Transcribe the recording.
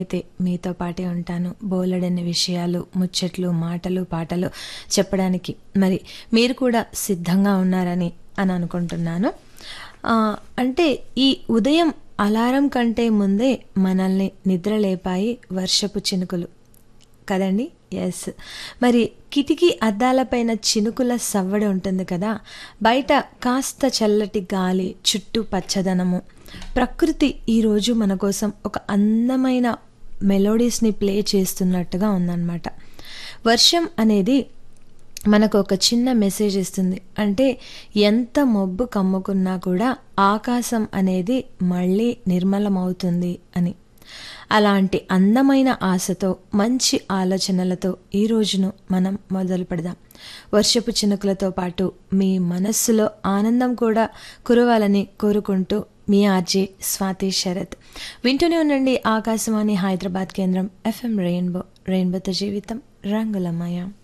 అయితే మీతో పాటే ఉంటాను బోలెడన్ని విషయాలు ముచ్చట్లు మాటలు పాటలు చెప్పడానికి మరి మీరు కూడా సిద్ధంగా ఉన్నారని అని అనుకుంటున్నాను ఆ, అంటే ఈ ఉదయం అలారం కంటే ముందే మనల్ని నిద్రలేపాయి వర్షపు చినుకులు కదండి ఎస్ మరి కిటికీ అద్దాలపైన చినుకుల సవ్వడి ఉంటుంది కదా బయట కాస్త చల్లటి గాలి చుట్టూ పచ్చదనము ప్రకృతి ఈరోజు మన కోసం ఒక అందమైన మెలోడీస్ని ప్లే చేస్తున్నట్టుగా ఉందన్నమాట వర్షం అనేది మనకు ఒక చిన్న మెసేజ్ ఇస్తుంది అంటే ఎంత మబ్బు కమ్ముకున్నా కూడా ఆకాశం అనేది మళ్ళీ నిర్మలమవుతుంది అని అలాంటి అందమైన ఆశతో మంచి ఆలోచనలతో ఈ రోజును మనం మొదలు పెడదాం వర్షపు చినుకులతో పాటు మీ మనస్సులో ఆనందం కూడా కురవాలని కోరుకుంటూ మీ ఆర్జే స్వాతి శరత్ వింటూనే ఉండండి ఆకాశవాణి హైదరాబాద్ కేంద్రం ఎఫ్ఎం రెయిన్బో రెయిన్బోతో జీవితం రంగులమయం